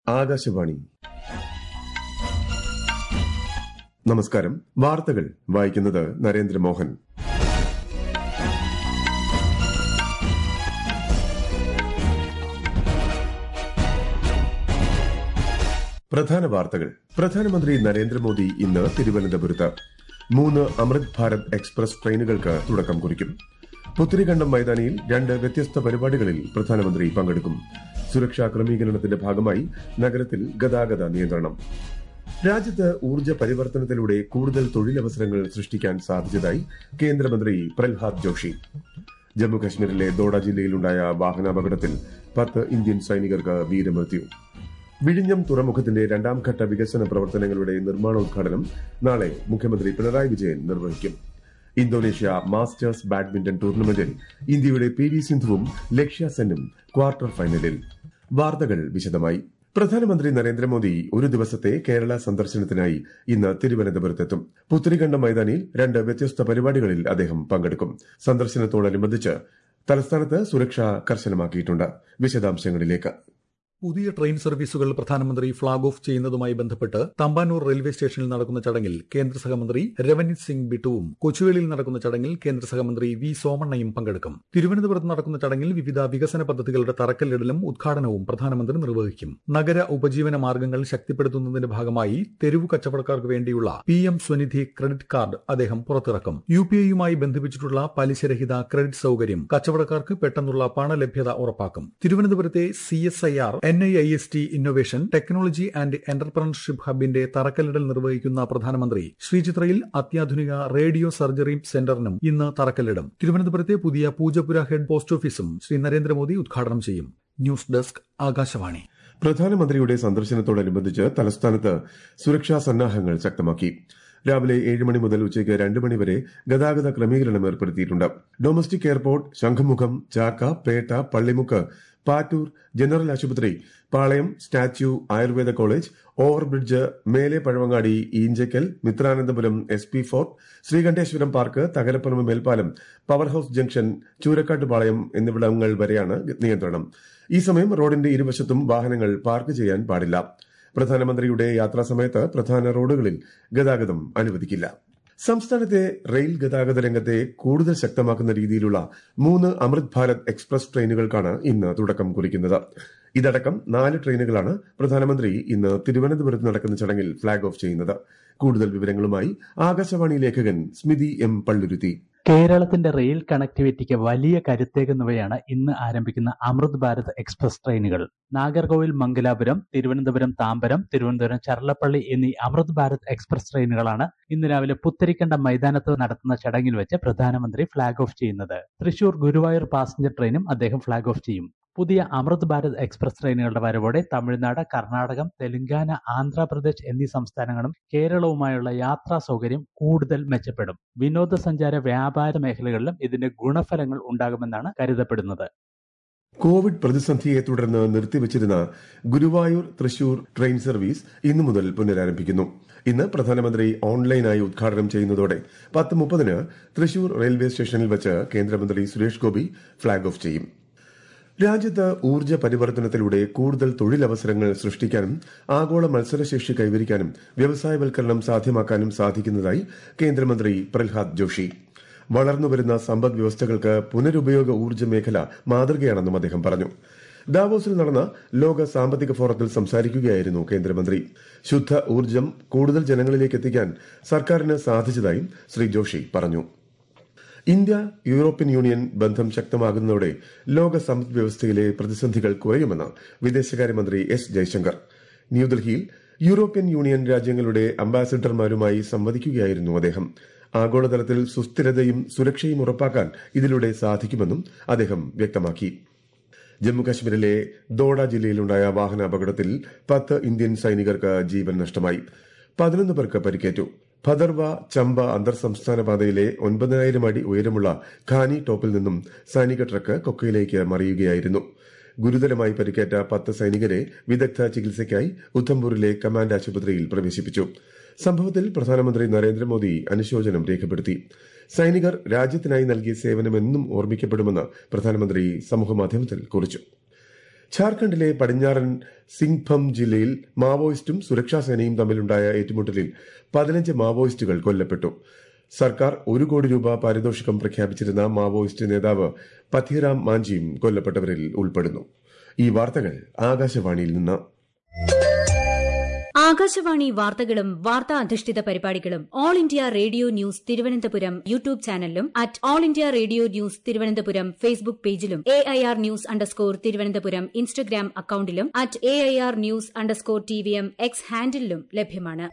ആകാശവാണി നമസ്കാരം വാർത്തകൾ വായിക്കുന്നത് നരേന്ദ്രമോഹൻ പ്രധാന വാർത്തകൾ പ്രധാനമന്ത്രി നരേന്ദ്രമോദി ഇന്ന് തിരുവനന്തപുരത്ത് മൂന്ന് അമൃത് ഭാരത് എക്സ്പ്രസ് ട്രെയിനുകൾക്ക് തുടക്കം കുറിക്കും പുത്തിരികണ്ഠം മൈതാനിയിൽ രണ്ട് വ്യത്യസ്ത പരിപാടികളിൽ പ്രധാനമന്ത്രി പങ്കെടുക്കും സുരക്ഷാ ക്രമീകരണത്തിന്റെ ഭാഗമായി നഗരത്തിൽ ഗതാഗത നിയന്ത്രണം രാജ്യത്ത് ഊർജ്ജ പരിവർത്തനത്തിലൂടെ കൂടുതൽ തൊഴിലവസരങ്ങൾ സൃഷ്ടിക്കാൻ സാധിച്ചതായി കേന്ദ്രമന്ത്രി പ്രഹ്ലാദ് ജോഷി ജമ്മുകശ്മീരിലെ ദോഡ ജില്ലയിലുണ്ടായ വാഹനാപകടത്തിൽ പത്ത് ഇന്ത്യൻ സൈനികർക്ക് വീരമൃത്യു വിഴിഞ്ഞം തുറമുഖത്തിന്റെ രണ്ടാം ഘട്ട വികസന പ്രവർത്തനങ്ങളുടെ നിർമ്മാണോദ്ഘാടനം നാളെ മുഖ്യമന്ത്രി പിണറായി വിജയൻ നിർവഹിക്കും ഇന്തോനേഷ്യ മാസ്റ്റേഴ്സ് ബാഡ്മിന്റൺ ടൂർണമെന്റിൽ ഇന്ത്യയുടെ പി വി സിന്ധുവും ലക്ഷ്യ സെന്നും ക്വാർട്ടർ ഫൈനലിൽ വാർത്തകൾ വിശദമായി പ്രധാനമന്ത്രി നരേന്ദ്രമോദി ഒരു ദിവസത്തെ കേരള സന്ദർശനത്തിനായി ഇന്ന് തിരുവനന്തപുരത്തെത്തും പുത്തരികണ്ഠം മൈതാനിയിൽ രണ്ട് വ്യത്യസ്ത പരിപാടികളിൽ അദ്ദേഹം പങ്കെടുക്കും സന്ദർശനത്തോടനുബന്ധിച്ച് തലസ്ഥാനത്ത് സുരക്ഷ കർശനമാക്കിയിട്ടുണ്ട് വിശദാംശങ്ങളിലേക്ക് പുതിയ ട്രെയിൻ സർവീസുകൾ പ്രധാനമന്ത്രി ഫ്ളാഗ് ഓഫ് ചെയ്യുന്നതുമായി ബന്ധപ്പെട്ട് തമ്പാനൂർ റെയിൽവേ സ്റ്റേഷനിൽ നടക്കുന്ന ചടങ്ങിൽ കേന്ദ്ര സഹമന്ത്രി രവനീത് സിംഗ് ബിട്ടുവും കൊച്ചുവേളിയിൽ നടക്കുന്ന ചടങ്ങിൽ കേന്ദ്ര സഹമന്ത്രി വി സോമണ്ണയും പങ്കെടുക്കും തിരുവനന്തപുരത്ത് നടക്കുന്ന ചടങ്ങിൽ വിവിധ വികസന പദ്ധതികളുടെ തറക്കല്ലിടലും ഉദ്ഘാടനവും പ്രധാനമന്ത്രി നിർവഹിക്കും നഗര ഉപജീവന മാർഗ്ഗങ്ങൾ ശക്തിപ്പെടുത്തുന്നതിന്റെ ഭാഗമായി തെരുവു കച്ചവടക്കാർക്ക് വേണ്ടിയുള്ള P M Svanidhi credit card അദ്ദേഹം പുറത്തിറക്കും യു പി ഐയുമായി ബന്ധിപ്പിച്ചിട്ടുള്ള പലിശരഹിത ക്രെഡിറ്റ് സൌകര്യം കച്ചവടക്കാർക്ക് പെട്ടെന്നുള്ള പണലഭ്യത ഉറപ്പാക്കും തിരുവനന്തപുരത്തെ C S I R N I I S T innovation technology and entrepreneurship ഹബിന്റെ തറക്കല്ലിടൽ നിർവഹിക്കുന്ന പ്രധാനമന്ത്രി ശ്രീചിത്രയിൽ അത്യാധുനിക റേഡിയോ സർജറി സെന്ററിനും ഇന്ന് തറക്കല്ലിടും തിരുവനന്തപുരത്തെ പുതിയ പൂജപുര ഹെഡ് പോസ്റ്റ് ഓഫീസും ശ്രീ നരേന്ദ്രമോദി ഉദ്ഘാടനം ചെയ്യും ന്യൂസ് ഡെസ്ക് ആകാശവാണി പ്രധാനമന്ത്രിയുടെ സന്ദർശനത്തോടനുബന്ധിച്ച് തലസ്ഥാനത്ത് സുരക്ഷാ സന്നാഹങ്ങൾ ശക്തമാക്കി രാവിലെ ഏഴ് മണി മുതൽ ഉച്ചയ്ക്ക് രണ്ട് മണി വരെ ഗതാഗത ക്രമീകരണം ഏർപ്പെടുത്തിയിട്ടുണ്ട് domestic airport Shankhumukham Chakka Pettah Pallimukku Pattoor general ആശുപത്രി Palayam statue Ayurveda college overbridge Mele Pazhavangadi Eenchakkal Mithranandapuram S P fort Sreekanteswaram park Thakaraparambu മേൽപ്പാലം power house junction Choorakkattu Palayam എന്നിവിടങ്ങൾ വരെയാണ് നിയന്ത്രണം ഈ സമയം റോഡിന്റെ ഇരുവശത്തും വാഹനങ്ങൾ പാർക്ക് ചെയ്യാൻ പാടില്ല പ്രധാനമന്ത്രിയുടെ യാത്രാസമയത്ത് പ്രധാന റോഡുകളിൽ ഗതാഗതം അനുവദിക്കില്ല സംസ്ഥാനത്തെ റെയിൽ ഗതാഗത രംഗത്തെ കൂടുതൽ ശക്തമാക്കുന്ന രീതിയിലുള്ള മൂന്ന് അമൃത് ഭാരത് എക്സ്പ്രസ് ട്രെയിനുകൾക്കാണ് ഇന്ന് തുടക്കം കുറിക്കുന്നത് ഇതടക്കം നാല് ട്രെയിനുകളാണ് പ്രധാനമന്ത്രി ഇന്ന് തിരുവനന്തപുരത്ത് നടക്കുന്ന ചടങ്ങിൽ ഫ്ളാഗ് ഓഫ് ചെയ്യുന്നത് കൂടുതൽ വിവരങ്ങളുമായി ആകാശവാണി ലേഖകൻ സ്മിതി എം പള്ളുരുത്തി കേരളത്തിന്റെ റെയിൽ കണക്ടിവിറ്റിക്ക് വലിയ കരുത്തേകുന്നവയാണ് ഇന്ന് ആരംഭിക്കുന്ന അമൃത് ഭാരത് എക്സ്പ്രസ് ട്രെയിനുകൾ നാഗർകോവിൽ മംഗലാപുരം തിരുവനന്തപുരം താമ്പരം തിരുവനന്തപുരം ചർലപ്പള്ളി എന്നീ അമൃത് ഭാരത് എക്സ്പ്രസ് ട്രെയിനുകളാണ് ഇന്ന് രാവിലെ പുത്തരിക്കണ്ട മൈതാനത്ത് നടത്തുന്ന ചടങ്ങിൽ വെച്ച് പ്രധാനമന്ത്രി ഫ്ളാഗ് ഓഫ് ചെയ്യുന്നത് തൃശൂർ ഗുരുവായൂർ പാസഞ്ചർ ട്രെയിനും അദ്ദേഹം ഫ്ളാഗ് ഓഫ് ചെയ്യും പുതിയ അമൃത് ഭാരത് എക്സ്പ്രസ് ട്രെയിനുകളുടെ വരവോടെ തമിഴ്നാട് കർണാടകം തെലങ്കാന ആന്ധ്രാപ്രദേശ് എന്നീ സംസ്ഥാനങ്ങളും കേരളവുമായുള്ള യാത്രാ സൗകര്യം കൂടുതൽ മെച്ചപ്പെടും വിനോദസഞ്ചാര വ്യാപാര മേഖലകളിലും ഇതിന്റെ ഗുണഫലങ്ങൾ ഉണ്ടാകുമെന്നാണ് കരുതപ്പെടുന്നത് കോവിഡ് പ്രതിസന്ധിയെ തുടർന്ന് നിർത്തിവച്ചിരുന്ന ഗുരുവായൂർ തൃശൂർ ട്രെയിൻ സർവീസ് ഇന്നു മുതൽ പുനരാരംഭിക്കുന്നു ഇന്ന് പ്രധാനമന്ത്രി ഓൺലൈനായി ഉദ്ഘാടനം ചെയ്യുന്നതോടെ പത്ത് മുപ്പതിന് തൃശൂർ റെയിൽവേ സ്റ്റേഷനിൽ വെച്ച് കേന്ദ്രമന്ത്രി സുരേഷ് ഗോപി ഫ്ളാഗ് ഓഫ് ചെയ്യും രാജ്യത്ത് ഊർജ്ജ പരിവർത്തനത്തിലൂടെ കൂടുതൽ തൊഴിലവസരങ്ങൾ സൃഷ്ടിക്കാനും ആഗോള മത്സരശേഷി കൈവരിക്കാനും വ്യവസായവൽക്കരണം സാധ്യമാക്കാനും സാധിക്കുന്നതായി കേന്ദ്രമന്ത്രി പ്രഹ്ലാദ് ജോഷി വളർന്നുവരുന്ന സമ്പദ് വ്യവസ്ഥകൾക്ക് പുനരുപയോഗ ഊർജ്ജ മേഖല മാതൃകയാണെന്നും അദ്ദേഹം പറഞ്ഞു ദാവോസിൽ നടന്ന ലോക സാമ്പത്തിക ഫോറത്തിൽ സംസാരിക്കുകയായിരുന്നു കേന്ദ്രമന്ത്രി ശുദ്ധ ഊർജ്ജം കൂടുതൽ ജനങ്ങളിലേക്ക് എത്തിക്കാൻ സർക്കാരിന് സാധിച്ചതായും ശ്രീ ജോഷി പറഞ്ഞു ഇന്ത്യ യൂറോപ്യൻ യൂണിയൻ ബന്ധം ശക്തമാകുന്നതോടെ ലോക സമ്പദ് വ്യവസ്ഥയിലെ പ്രതിസന്ധികൾ കുറയുമെന്ന് വിദേശകാര്യമന്ത്രി എസ് ജയശങ്കർ ന്യൂഡൽഹിയിൽ യൂറോപ്യൻ യൂണിയൻ രാജ്യങ്ങളുടെ അംബാസിഡർമാരുമായി സംവദിക്കുകയായിരുന്നു അദ്ദേഹം ആഗോളതലത്തിൽ സുസ്ഥിരതയും സുരക്ഷയും ഉറപ്പാക്കാൻ ഇതിലൂടെ സാധിക്കുമെന്നും അദ്ദേഹം വ്യക്തമാക്കി ജമ്മുകാശ്മീരിലെ ദോഡ ജില്ലയിലുണ്ടായ വാഹനാപകടത്തിൽ പത്ത് ഇന്ത്യൻ സൈനികർക്ക് ജീവൻ നഷ്ടമായി പതിനൊന്ന് പേർക്ക് പരിക്കേറ്റു ഭദർവ ചമ്പ അന്തർ സംസ്ഥാന പാതയിലെ ഒൻപതിനായിരം അടി ഉയരമുള്ള ഖാനി ടോപ്പിൽ നിന്നും സൈനിക ട്രക്ക് കൊക്കയിലേക്ക് മറിയുകയായിരുന്നു ഗുരുതരമായി പരിക്കേറ്റ പത്ത് സൈനികരെ വിദഗ്ധ ചികിത്സയ്ക്കായി ഉദ്ധംപൂരിലെ കമാൻഡ് ആശുപത്രിയിൽ പ്രവേശിപ്പിച്ചു സംഭവത്തിൽ പ്രധാനമന്ത്രി നരേന്ദ്രമോദി അനുശോചനം രേഖപ്പെടുത്തി സൈനികർ രാജ്യത്തിനായി നൽകിയ സേവനം എന്നും ഓർമ്മിക്കപ്പെടുമെന്ന് പ്രധാനമന്ത്രി സമൂഹമാധ്യമത്തിൽ കുറിച്ചു ഝാർഖണ്ഡിലെ പടിഞ്ഞാറൻ സിംഗ്ഭം ജില്ലയിൽ മാവോയിസ്റ്റും സുരക്ഷാ സേനയും തമ്മിലുണ്ടായ ഏറ്റുമുട്ടലിൽ പതിനഞ്ച് മാവോയിസ്റ്റുകൾ കൊല്ലപ്പെട്ടു സർക്കാർ ഒരു കോടി രൂപ പാരിതോഷികം പ്രഖ്യാപിച്ചിരുന്ന മാവോയിസ്റ്റ് നേതാവ് പഥിറാം മാഞ്ചിയും കൊല്ലപ്പെട്ടവരിൽ ഉൾപ്പെടുന്നു ഈ വാർത്തകൾ ആകാശവാണിയിൽ നിന്ന് ആകാശവാണി വാർത്തകളും വാർത്താ അധിഷ്ഠിത പരിപാടികളും all India radio news Thiruvananthapuram YouTube ചാനലിലും at all India radio news Thiruvananthapuram Facebook പേജിലും A I R news underscore Thiruvananthapuram Instagram അക്കൌണ്ടിലും at A I R news underscore T V M X ഹാൻഡിലും ലഭ്യമാണ്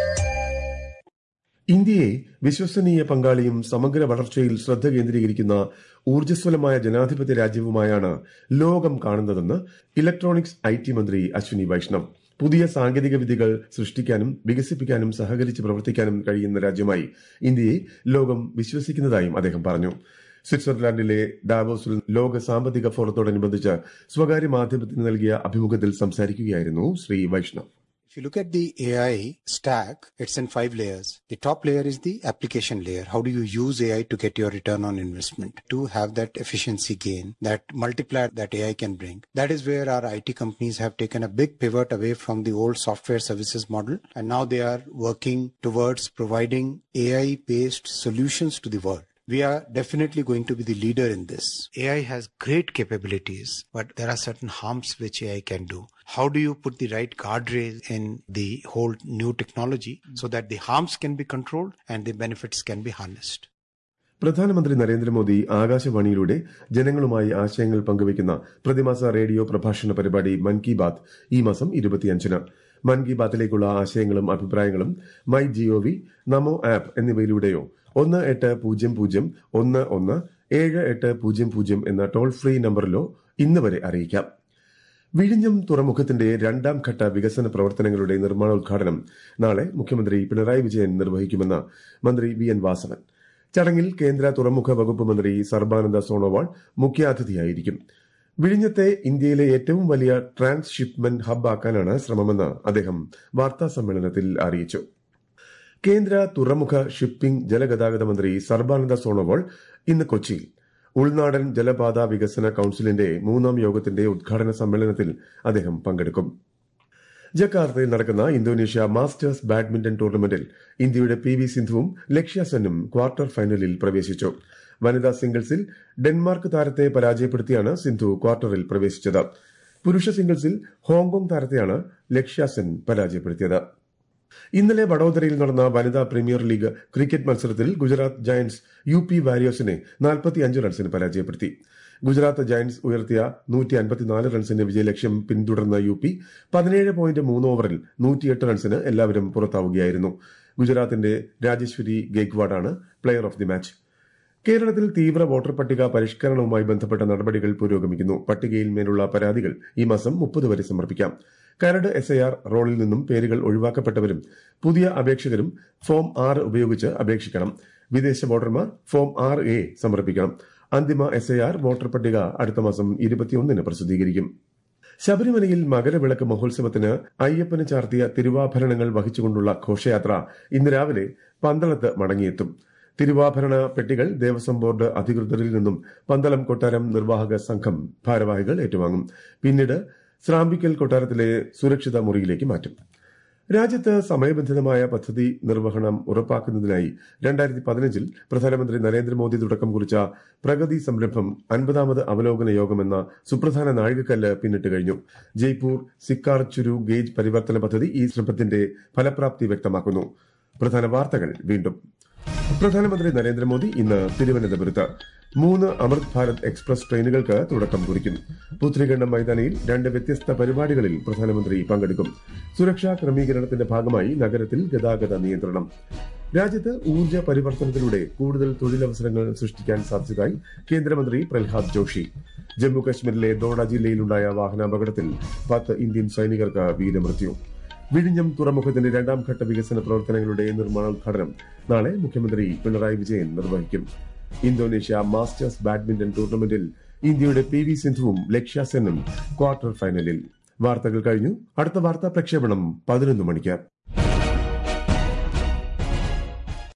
ഇന്ത്യയെ വിശ്വസനീയ പങ്കാളിയും സമഗ്ര വളർച്ചയിൽ ശ്രദ്ധ കേന്ദ്രീകരിക്കുന്ന ഊർജ്ജസ്വലമായ ജനാധിപത്യ രാജ്യവുമായാണ് ലോകം കാണുന്നതെന്ന് ഇലക്ട്രോണിക്സ് ഐ ടി മന്ത്രി അശ്വിനി വൈഷ്ണവ് പുതിയ സാങ്കേതിക വിദ്യകൾ സൃഷ്ടിക്കാനും വികസിപ്പിക്കാനും സഹകരിച്ച് പ്രവർത്തിക്കാനും കഴിയുന്ന രാജ്യമായി ഇന്ത്യയെ ലോകം വിശ്വസിക്കുന്നതായും അദ്ദേഹം പറഞ്ഞു സ്വിറ്റ്സർലാൻഡിലെ ഡാവോസിൽ ലോക സാമ്പത്തിക ഫോറത്തോടനുബന്ധിച്ച് സ്വകാര്യ മാധ്യമത്തിന് നൽകിയ അഭിമുഖത്തിൽ സംസാരിക്കുകയായിരുന്നു Shri Vaishnav If you look at the AI stack, it's in five layers. The top layer is the application layer. How do you use AI to get your return on investment, to have that efficiency gain, that multiplier that AI can bring? That is where our IT companies have taken a big pivot away from the old software services model. And now they are working towards providing AI based solutions to the world. We are definitely going to be the leader in this. AI has great capabilities, but there are certain harms which AI can do. How do you put the right guardrail in the whole new technology so that the harms can be controlled and the benefits can be harnessed? പ്രധാനമന്ത്രി നരേന്ദ്രമോദി ആകാശവാണിയിലൂടെ ജനങ്ങളുമായി ആശയങ്ങൾ പങ്കുവയ്ക്കുന്ന പ്രതിമാസ radio പ്രഭാഷണ പരിപാടി മൻ കി ബാത് ഈ മാസം ഇരുപത്തിയഞ്ചിന് മൻ കി ബാത്തിലേക്കുള്ള ആശയങ്ങളും അഭിപ്രായങ്ങളും മൈ ജിഒവി നമോ ആപ്പ് എന്നിവയിലൂടെയോ ഒന്ന് എട്ട് പൂജ്യം പൂജ്യം ഒന്ന് ഒന്ന് ഏഴ് എട്ട് പൂജ്യം പൂജ്യം എന്ന ടോൾ ഫ്രീ നമ്പറിലോ ഇന്ന് വരെ അറിയിക്കാം വിഴിഞ്ഞം തുറമുഖത്തിന്റെ രണ്ടാം ഘട്ട വികസന പ്രവർത്തനങ്ങളുടെ നിർമ്മാണോദ്ഘാടനം നാളെ മുഖ്യമന്ത്രി പിണറായി വിജയൻ നിർവഹിക്കുമെന്ന് മന്ത്രി വി എൻ വാസവൻ ചടങ്ങിൽ കേന്ദ്ര തുറമുഖ വകുപ്പ് മന്ത്രി സർബാനന്ദ സോണോവാൾ മുഖ്യാതിഥിയായിരിക്കും വിഴിഞ്ഞത്തെ ഇന്ത്യയിലെ ഏറ്റവും വലിയ ട്രാൻസ്ഷിപ്മെന്റ് ഹബ് ആക്കാനാണ് ശ്രമമെന്ന് അദ്ദേഹം വാർത്താ സമ്മേളനത്തിൽ അറിയിച്ചു കേന്ദ്ര തുറമുഖ ഷിപ്പിംഗ് ജലഗതാഗത മന്ത്രി സർബാനന്ദ സോണോവാൾ ഇന്ന് കൊച്ചിയിൽ ഉൾനാടൻ ജലപാത വികസന കൌൺസിലിന്റെ മൂന്നാം യോഗത്തിന്റെ ഉദ്ഘാടന സമ്മേളനത്തിൽ അദ്ദേഹം പങ്കെടുക്കും ജക്കാർത്തയിൽ നടക്കുന്ന ഇന്തോനേഷ്യ മാസ്റ്റേഴ്സ് ബാഡ്മിന്റൺ ടൂർണമെന്റിൽ ഇന്ത്യയുടെ പി വി സിന്ധുവും ലക്ഷ്യ സെന്നും ക്വാർട്ടർ ഫൈനലിൽ പ്രവേശിച്ചു വനിതാ സിംഗിൾസിൽ ഡെൻമാർക്ക് താരത്തെ പരാജയപ്പെടുത്തിയാണ് സിന്ധു ക്വാർട്ടറിൽ പ്രവേശിച്ചത് പുരുഷ സിംഗിൾസിൽ ഹോങ്കോങ് താരത്തെയാണ് ലക്ഷ്യ സെൻ പരാജയപ്പെടുത്തിയത് ഇന്നലെ വഡോദരയിൽ നടന്ന വനിതാ പ്രീമിയർ ലീഗ് ക്രിക്കറ്റ് മത്സരത്തിൽ ഗുജറാത്ത് ജയന്റ്സ് യു പി വാരിയേഴ്സിനെ നാൽപ്പത്തിയഞ്ച് റൺസിന് പരാജയപ്പെടുത്തി ഗുജറാത്ത് ജയന്റ്സ് ഉയർത്തിയ നൂറ്റി അൻപത്തിനാല് റൺസിന്റെ വിജയലക്ഷ്യം പിന്തുടർന്ന യു പി പതിനേഴ് പോയിന്റ് മൂന്ന് ഓവറിൽ നൂറ്റിയെട്ട് റൺസിന് എല്ലാവരും പുറത്താവുകയായിരുന്നു ഗുജറാത്തിന്റെ രാജേശ്വരി ഗെയ്ക്വാഡാണ് പ്ലെയർ ഓഫ് ദി മാച്ച് കേരളത്തിൽ തീവ്ര വോട്ടർ പട്ടിക പരിഷ്കരണവുമായി ബന്ധപ്പെട്ട നടപടികൾ പുരോഗമിക്കുന്നു പട്ടികയിൽ മേലുള്ള പരാതികൾ ഈ മാസം മുപ്പത് വരെ സമർപ്പിക്കാം കരട് എസ് ഐ ആർ റോളിൽ നിന്നും പേരുകൾ ഒഴിവാക്കപ്പെട്ടവരും പുതിയ അപേക്ഷകരും ഫോം ആറ് ഉപയോഗിച്ച് അപേക്ഷിക്കണം വിദേശ വോട്ടർമാർ ഫോം ആറ് എ സമർപ്പിക്കണം അന്തിമ എസ് ഐ ആർ വോട്ടർ പട്ടിക അടുത്ത മാസം ഇരുപത്തിയൊന്നിന് പ്രസിദ്ധീകരിക്കും ശബരിമലയിൽ മകരവിളക്ക് മഹോത്സവത്തിന് അയ്യപ്പന് ചാർത്തിയ തിരുവാഭരണങ്ങൾ വഹിച്ചുകൊണ്ടുള്ള ഘോഷയാത്ര ഇന്ന് രാവിലെ പന്തളത്ത് മടങ്ങിയെത്തും തിരുവാഭരണ പെട്ടികൾ ദേവസ്വം ബോർഡ് അധികൃതരിൽ നിന്നും പന്തളം കൊട്ടാരം നിർവാഹക സംഘം ഭാരവാഹികൾ ഏറ്റുവാങ്ങും പിന്നീട് സ്രാമ്പിക്കൽ കൊട്ടാരത്തിലെ സുരക്ഷിത മുറിയിലേക്ക് മാറ്റും രാജ്യത്ത് സമയബന്ധിതമായ പദ്ധതി നിർവഹണം ഉറപ്പാക്കുന്നതിനായി രണ്ടായിരത്തി പതിനഞ്ചിൽ പ്രധാനമന്ത്രി നരേന്ദ്രമോദി തുടക്കം കുറിച്ച പ്രഗതി സംരംഭം അൻപതാമത് അവലോകന യോഗമെന്ന സുപ്രധാന നാഴികക്കല്ല് പിന്നിട്ട് കഴിഞ്ഞു ജയ്പൂർ സിക്കാർ ചുരു ഗേജ് പരിവർത്തന പദ്ധതി ഈ ശ്രമത്തിന്റെ ഫലപ്രാപ്തി വ്യക്തമാക്കുന്നു പ്രധാന വാർത്തകൾ വീണ്ടും പ്രധാനമന്ത്രി നരേന്ദ്രമോദി ഇന്ന് തിരുവനന്തപുരത്ത് മൂന്ന് അമൃത് ഭാരത് എക്സ്പ്രസ് ട്രെയിനുകൾക്ക് തുടക്കം കുറിക്കും പുത്രികണ്ഠം മൈതാനിയിൽ രണ്ട് വ്യത്യസ്ത പരിപാടികളിൽ പ്രധാനമന്ത്രി പങ്കെടുക്കും സുരക്ഷാ ക്രമീകരണത്തിന്റെ ഭാഗമായി നഗരത്തിൽ ഗതാഗത നിയന്ത്രണം രാജ്യത്ത് ഊർജ്ജ പരിവർത്തനത്തിലൂടെ കൂടുതൽ തൊഴിലവസരങ്ങൾ സൃഷ്ടിക്കാൻ സാധിച്ചതായി കേന്ദ്രമന്ത്രി പ്രഹ്ലാദ് ജോഷി ജമ്മു കശ്മീരിലെ ദോഡ ജില്ലയിലുണ്ടായ വാഹനാപകടത്തിൽ പത്ത് ഇന്ത്യൻ സൈനികർക്ക് വീരമൃത്യു വിഴിഞ്ഞം തുറമുഖത്തിന്റെ രണ്ടാം ഘട്ട വികസന പ്രവർത്തനങ്ങളുടെ നിർമ്മാണോദ്ഘാടനം നാളെ മുഖ്യമന്ത്രി പിണറായി വിജയൻ നിർവഹിക്കും ഇന്തോനേഷ്യ മാസ്റ്റേഴ്സ് ബാഡ്മിന്റൺ ടൂർണമെന്റിൽ ഇന്ത്യയുടെ പി വി സിന്ധുവും ലക്ഷ്യ സെന്നും ക്വാർട്ടർ ഫൈനലിൽ വാർത്തകൾ കഴിഞ്ഞു അടുത്ത വാർത്താ പ്രക്ഷേപണം പതിനൊന്ന് മണിക്ക്